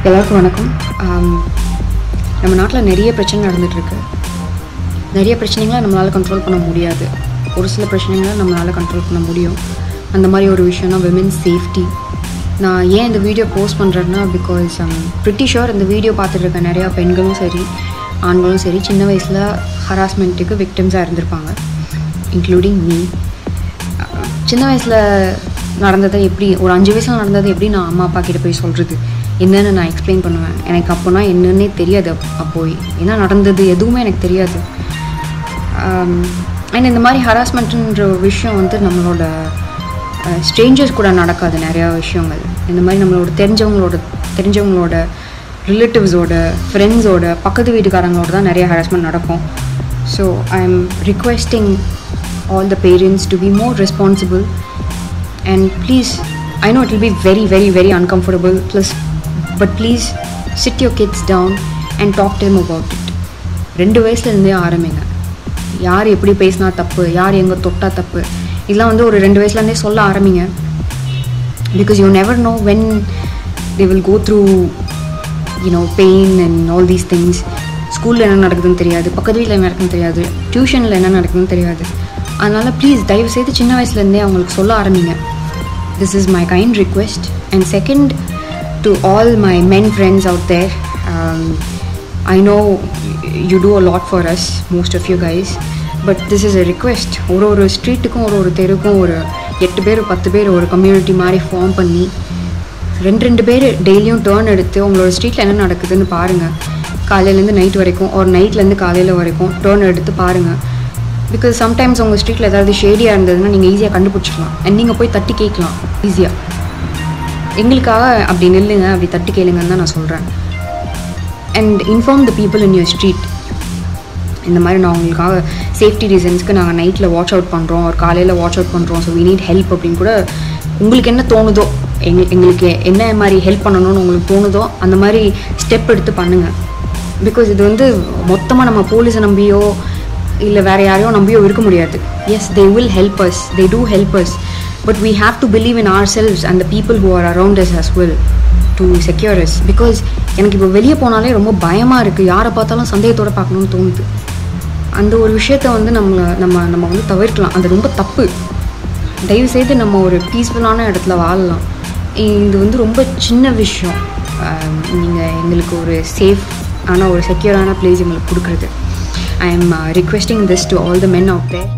எல்லாருக்கும் வணக்கம் ஆம், நம்ம நாட்டில் நிறைய பிரச்சனை நடந்துகிட்ருக்கு நிறைய பிரச்சனைகளை நம்மளால் கண்ட்ரோல் பண்ண முடியாது ஒரு சில பிரச்சனைகளை நம்மளால் கண்ட்ரோல் பண்ண முடியும் அந்த மாதிரி ஒரு விஷயம்னா விமென்ஸ் சேஃப்டி நான் ஏன் இந்த வீடியோ போஸ்ட் பண்ணுறேன்னா பிகாஸ் ப்ரிட்டி ஷோர் இந்த வீடியோ பார்த்துட்டு இருக்க நிறையா பெண்களும் சரி ஆண்களும் சரி சின்ன வயசில் ஹராஸ்மெண்ட்டுக்கு விக்டிம்ஸாக இருந்திருப்பாங்க இன்க்ளூடிங் மீ சின்ன வயசில் நடந்ததை எப்படி ஒரு அஞ்சு வயசில் நடந்ததை எப்படி நான் அம்மா அப்பா கிட்ட போய் சொல்கிறது என்னன்னு நான் எக்ஸ்பிளைன் பண்ணுவேன் எனக்கு அப்போனா என்னன்னே தெரியாது அப்- அப்போ என்ன நடந்தது எதுவுமே எனக்கு தெரியாது அண்ட் இந்த மாதிரி ஹராஸ்மெண்ட்டுன்ற விஷயம் வந்து நம்மளோட ஸ்ட்ரேஞ்சர்ஸ் கூட நடக்காது நிறையா விஷயங்கள் இந்த மாதிரி நம்மளோட தெரிஞ்சவங்களோட தெரிஞ்சவங்களோட ரிலேட்டிவ்ஸோட ஃப்ரெண்ட்ஸோட பக்கத்து வீட்டுக்காரங்களோட தான் நிறைய ஹராஸ்மெண்ட் நடக்கும் so I am requesting all the parents to be more responsible and please i know it will be very very very uncomfortable plus but please sit your kids down and talk to them about it ரெண்டு வயசுலேருந்தே ஆரம்பிங்க யார் எப்படி பேசினா தப்பு யார் எங்கே தொட்டா தப்பு இதெல்லாம் வந்து ஒரு ரெண்டு வயசுலேருந்தே சொல்ல ஆரம்பிங்க because you never know when they will go through you know pain and all these things ஸ்கூலில் என்ன நடக்குதுன்னு தெரியாது பக்கத்து வீட்டில் என்ன நடக்குதுன்னு தெரியாது டியூஷனில் என்ன நடக்குதுன்னு தெரியாது அதனால் ப்ளீஸ் தயவு செய்து சின்ன வயசுலேருந்தே அவங்களுக்கு சொல்ல ஆரம்பிங்க this is my kind request and second to all my men friends out there I know you do a lot for us most of you guys but this is a request ஒரு ஒரு ஸ்ட்ரீட்டுக்கும் ஒரு ஒரு தெருக்கும் ஒரு எட்டு பேர் பத்து பேர் ஒரு கம்யூனிட்டி மாதிரி ஃபார்ம் பண்ணி ரெண்டு ரெண்டு பேர் டெய்லியும் டேர்ன் எடுத்து உங்களோட ஸ்ட்ரீட்டில் என்ன நடக்குதுன்னு பாருங்கள் காலையிலேருந்து நைட் வரைக்கும் ஒரு நைட்லேருந்து காலையில் வரைக்கும் டேர்ன் எடுத்து பாருங்கள் பிகாஸ் சம்டைம்ஸ் உங்கள் ஸ்ட்ரீட்டில் ஏதாவது ஷேடியாக இருந்ததுன்னா நீங்கள் ஈஸியாக கண்டுபிடிச்சிடலாம் அண்ட் நீங்கள் போய் தட்டி கேட்கலாம் ஈஸியாக எங்களுக்காக அப்படி நில்லுங்க அப்படி தட்டி கேளுங்கன்னு தான் நான் சொல்கிறேன் and inform the people in your street இந்த மாதிரி நான் உங்களுக்காக சேஃப்டி ரீசன்ஸ்க்கு நாங்கள் நைட்டில் வாட்ச் அவுட் பண்ணுறோம் ஒரு காலையில் வாட்ச் அவுட் பண்ணுறோம் ஸோ வி நீட் ஹெல்ப் அப்படின்னு கூட உங்களுக்கு என்ன தோணுதோ எங்க எங்களுக்கு என்ன மாதிரி ஹெல்ப் பண்ணணும்னு உங்களுக்கு தோணுதோ அந்த மாதிரி ஸ்டெப் எடுத்து பண்ணுங்கள் பிகாஸ் இது வந்து மொத்தமாக நம்ம போலீஸை நம்பியோ இல்லை வேறு யாரையோ நம்பியோ இருக்க முடியாது yes they will help us they do help us but we have to believe in ourselves and the people who are around us as well to secure us because எனக்கு இப்போ வெளியே போனாலே ரொம்ப பயமாக இருக்குது யாரை பார்த்தாலும் சந்தேகத்தோட பார்க்கணும்னு தோணுது அந்த ஒரு விஷயத்த வந்து நம்மளை நம்ம நம்ம வந்து தவிர்க்கலாம் அது ரொம்ப தப்பு தயவுசெய்து நம்ம ஒரு பீஸ்ஃபுல்லான இடத்துல வாழலாம் இது வந்து ரொம்ப சின்ன விஷயம் நீங்கள் எங்களுக்கு ஒரு சேஃப் ஆன ஒரு செக்யூரான பிளேஸ் எங்களுக்கு கொடுக்குறது I am requesting this to all the men out there